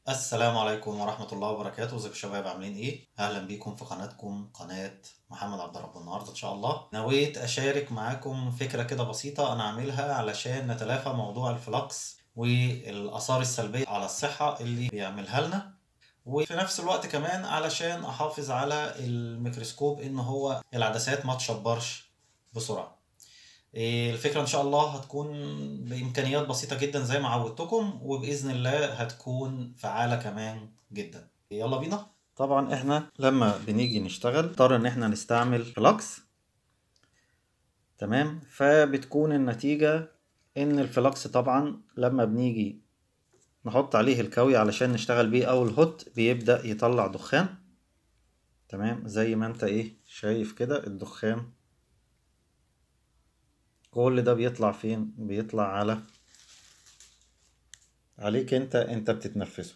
السلام عليكم ورحمة الله وبركاته ازيكم يا شباب عاملين ايه؟ اهلا بيكم في قناتكم قناة محمد عبد الرب النهاردة ان شاء الله نويت اشارك معاكم فكرة كده بسيطة انا عاملها علشان نتلافى موضوع الفلكس والاثار السلبية على الصحة اللي بيعملها لنا وفي نفس الوقت كمان علشان احافظ على الميكروسكوب ان هو العدسات ما تشبرش بسرعة إيه، الفكرة إن شاء الله هتكون بإمكانيات بسيطة جدا زي ما عودتكم وبإذن الله هتكون فعالة كمان جدا يلا بينا طبعا احنا لما بنيجي نشتغل نضطر ان احنا نستعمل فلكس تمام فبتكون النتيجة ان الفلكس طبعا لما بنيجي نحط عليه الكاوي علشان نشتغل بيه او الهوت بيبدأ يطلع دخان تمام زي ما انت ايه شايف كده الدخان كل ده بيطلع فين بيطلع على عليك انت انت بتتنفسه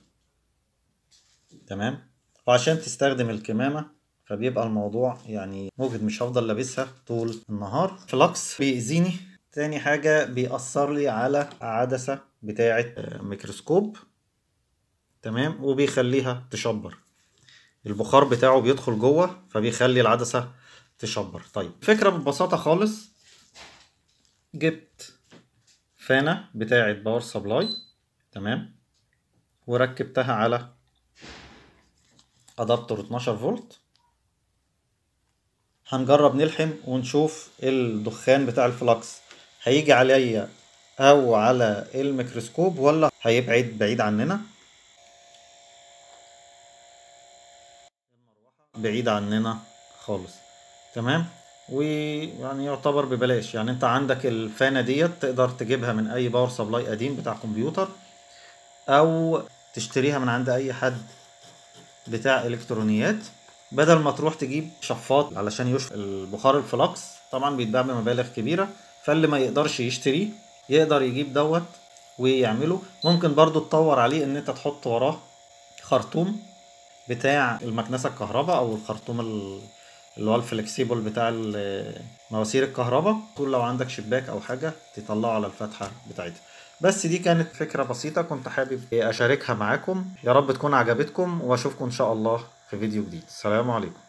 تمام وعشان تستخدم الكمامة فبيبقى الموضوع يعني مجهد مش هفضل لابسها طول النهار فلكس بيأذيني تاني حاجة بيأثر لي على عدسة بتاعة ميكروسكوب تمام وبيخليها تشبر البخار بتاعه بيدخل جوه فبيخلي العدسة تشبر طيب فكرة ببساطة خالص جبت فانة بتاعة باور سبلاي تمام وركبتها على ادابتور 12 فولت هنجرب نلحم ونشوف الدخان بتاع الفلكس هيجي عليا او على الميكروسكوب ولا هيبعد بعيد عننا بعيد عننا خالص تمام ويعني يعتبر ببلاش يعني انت عندك الفانة ديت تقدر تجيبها من اي باور سبلاي قديم بتاع كمبيوتر او تشتريها من عند اي حد بتاع الكترونيات بدل ما تروح تجيب شفاط علشان يشفط البخار الفلكس طبعا بيتباع بمبالغ كبيرة فاللي ما يقدرش يشتريه يقدر يجيب دوت ويعمله ممكن برضو تطور عليه ان انت تحط وراه خرطوم بتاع المكنسة الكهرباء او الخرطوم اللي هو الفلكسيبل بتاع مواسير الكهرباء طول لو عندك شباك او حاجة تطلعه على الفتحة بتاعتها بس دي كانت فكرة بسيطة كنت حابب اشاركها معاكم يا رب تكون عجبتكم واشوفكم ان شاء الله في فيديو جديد السلام عليكم